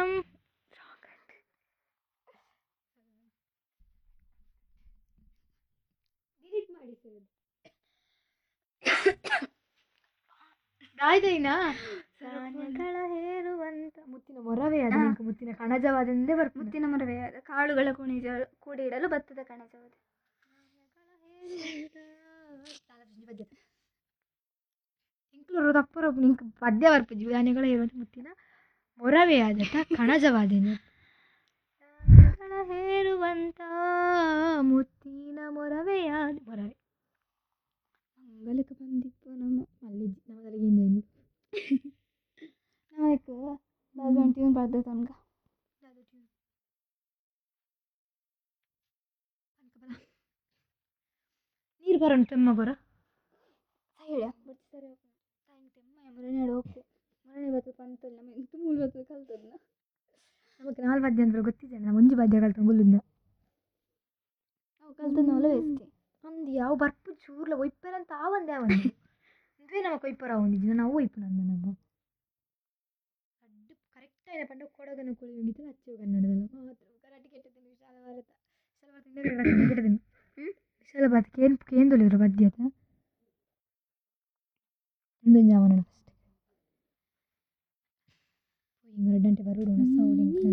ಸ್ವಾಗತಂ delete ಮಾಡಿ sir ದಾಯ್ದೈನಾ ಪ್ರಾಣಿಗಳ ಹೇರುವಂತ ಮುತ್ತಿನ ಮೊರವೇ ಅದು ಹಾ. ನಿಂಗೆ ಮುತ್ತಿನ ಕಣಜವಾದಿಂದೇ ಬರ್ತದೆ ಮುತ್ತಿನ ಮರವೇ ಅದು ಕಾಳುಗಳ ಕುಣಿಜ ಕೂಡಿ ಇಡಲು ಭತ್ತದ ಕಣಜವಾದ ಇಂಕ್ಲೂರು ತಪ್ಪರ ನಿಂಗೆ ಪದ್ಯ ಬರ್ಪುಜಿ ಧಾನ್ಯಗಳ ಹೇರುವಂತ ಮುತ್ತಿನ ಮೊರವೇ ಆದಟ ಕಣಜವಾದೇನು ಪ್ರಾಣಿಗಳ ಹೇರುವಂತ ಮುತ್ತಿನ ಮೊರವೆಯಾದ ಮೊರವೆ ಮಂಗಲಕ್ಕೆ ಬಂದಿತ್ತು ನಮ್ಮ ಅಲ್ಲಿ ನಮ್ಮ ತಲೆಗಿಂದ ಇನ್ನು ನಾವಕ್ಕೆ ಬ್ಯಾಕ್ಗ್ರೌಂಡ್ ಟ್ಯೂನ್ ಬರ್ತೈತೆ ಅನ್ಕ ನೀರು ಬರೋಣ ತೆಮ್ಮಗೊರ ಹೇಳ ಬಟ್ ಸರಿ ಟೈಮ್ ತೆಮ್ಮ ಮರಣೆ ಹೋಗ್ತೆ ಮರಣೆ ಬರ್ತದೆ ಪಂತಲ್ಲ ನಮ್ಮ ಎಂತ ಮೂಲ ಬರ್ತದೆ ಕಲ್ತದ್ನ ನಮಗೆ ನಾಲ್ ಬಾದ್ಯ ಅಂದ್ರೆ ಗೊತ್ತಿದೆ ನಮ್ಮ ಒಂಜಿ ಬಾದ್ಯ ಕಲ್ತ ಗುಲ್ಲುಂದ ನಾವು ಕಲ್ತದ್ನವಲ್ಲ ವೇಸ್ಟ್ ನಮ್ದು ಯಾವ ಬರ್ಪು ಚೂರ್ಲ ಒಯ್ಪರ ಅಂತ ಆವಂದೆ ಆವಂದೆ ಇದುವೇ ನಮ್ಮ ಕೊಯ್ಪರ ಆವಂದಿದ್ದು ನಾವು ಒಯ್ಪು ನಂದ ನಮ್ಮ ಅಡ್ಡು ಕರೆಕ್ಟ್ ಆಯ್ನ ಪಂಡ ಕೊಡಗನ ಕುಳಿ ಹೋಗಿತ್ತು ಹಚ್ಚು ಕನ್ನಡದಲ್ಲ ಮಾತ್ರ ಕರಾಟಿ ಕೆಟ್ಟದಿನ ವಿಶಾಲ ಭಾರತ ವಿಶಾಲ ಭಾರತ ಇಂದ ಕನ್ನಡ ಕೆಟ್ಟದಿನ ವಿಶಾಲ ಭಾರತ ಕೇನ್ ಕೇಂದೊಲಿವ್ರ ಬದ್ಯತ ಒಂದೊಂದು ಜಾವನ ಫಸ್ಟ್ ಹಿಂಗೆ ರೆಡ್ಡಂಟೆ ಬರೋಡು ಸೌಡಿ